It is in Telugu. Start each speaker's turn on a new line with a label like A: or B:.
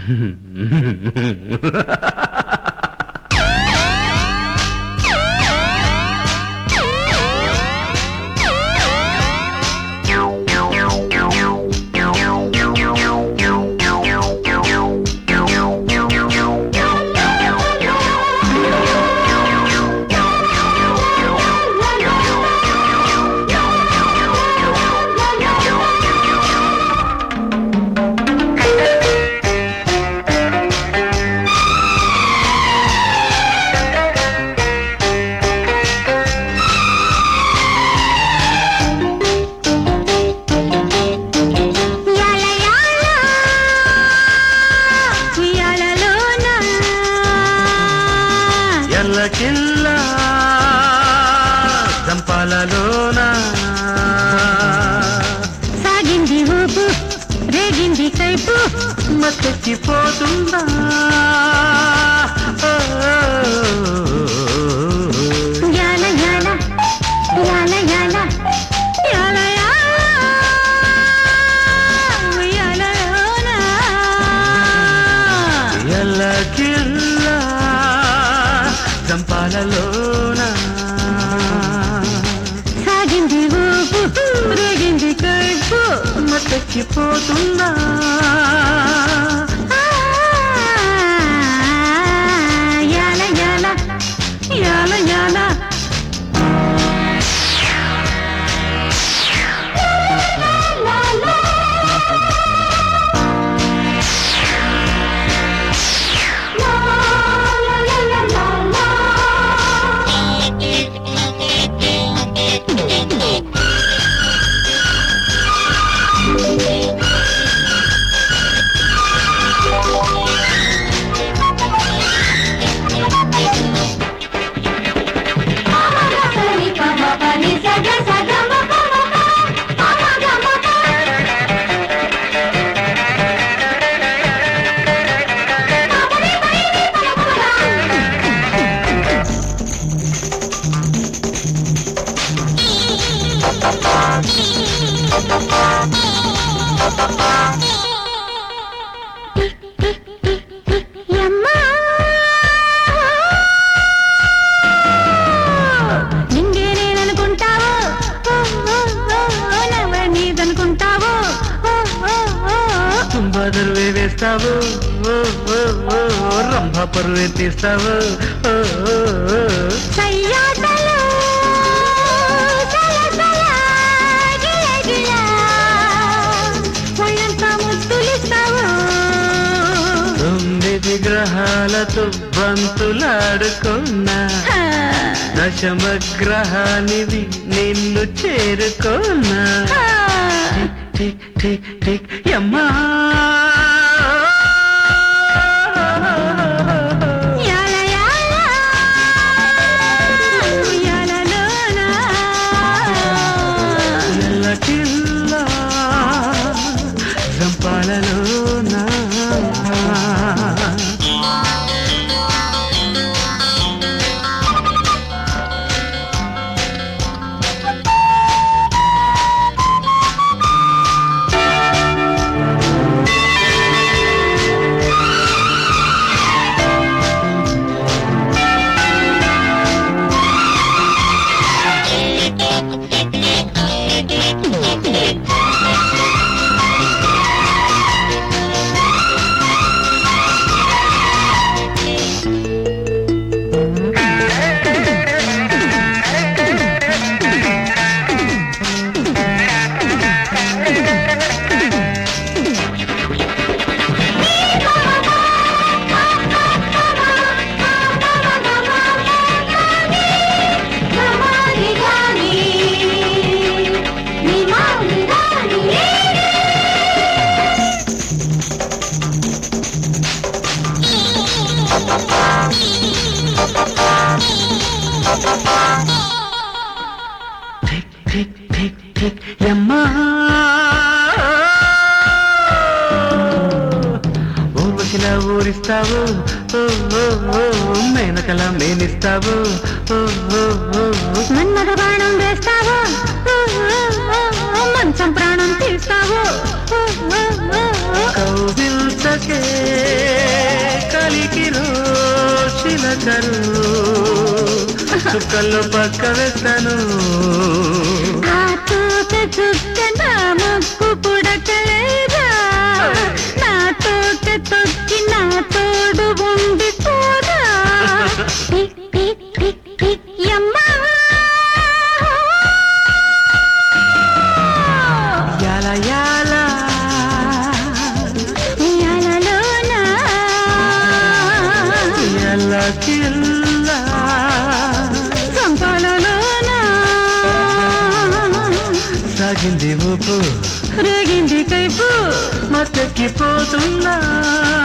A: యాల యాల ఉయ్యాలలోన
B: ఎల్లకిల్ల చంపాలలోన
A: సాగింది ఊపు రేగింది కైపు
B: మత్తెక్కిపోతుందా ఓ,
A: యాల యాల యాల యాల యాల యాల ఉయ్యాలలోన
B: ఎల్లకిల్ల చంపాలలోన
A: సాగింది ఊపు రేగింది కైపు
B: మత్తెక్కిపోతుందా
A: ఆ, యాల యాల యాల యాల యమ్మా నింగే నేననుకుంటావు ఓ, ఓ, ఓ, ఓ, నవ్వ నీదనుకుంటావు ఓ, ఓ, ఓ, ఓ.
B: తుంబదరువే వేస్తావు ఓ, ఓ, ఓ, రంభ పరువే తీస్తావు ఓ, ఓ, ఓ.
A: సయ్యాటలు సలసల గిలగిల ఒళ్ళంతా ముద్దులిస్తావు
B: తొమ్మిది గ్రహాలతో బంతులాడుకున్నా
A: హా,
B: దశమ గ్రహానివి నిన్ను చేరుకోనా
A: హా.
B: టిక్ టిక్ టిక్ యమ్మా
A: యాల యాల ఉయ్యాలలోన.
B: ఎల్లకిల్లా చంపాలలోనా టిక్ టిక్ టిక్ టిక్ యమ్మా ఊర్వశిలా ఊరిస్తావు ఓ, ఓ, ఓ, మేనకలా మేనిస్తావు ఓ, ఓ, ఓ,
A: మన్మథ బాణం వేస్తావు ఓ, ఓ, ఓ, ఓ, మంచం ప్రాణం తీస్తావు ఓ, ఓ, ఓ, ఓ.
B: కౌగిల్చకే చక్కరు చుక్కల్లో పక్క వేస్తాను
A: ఆ తోక చుక్క నా ముక్కు పుడకలేదా నా తోక తొక్కి నా తోడు ఉండి పోదా టిక్ టిక్ టిక్ టిక్ యమ్మా
B: యాల యాల
A: ఉయ్యాలలోనా
B: యాల కిల్ల
A: సంపాలలోనా
B: సాగింది ఊపు
A: రేగింది కైపు
B: మత్తెక్కిపోతున్నా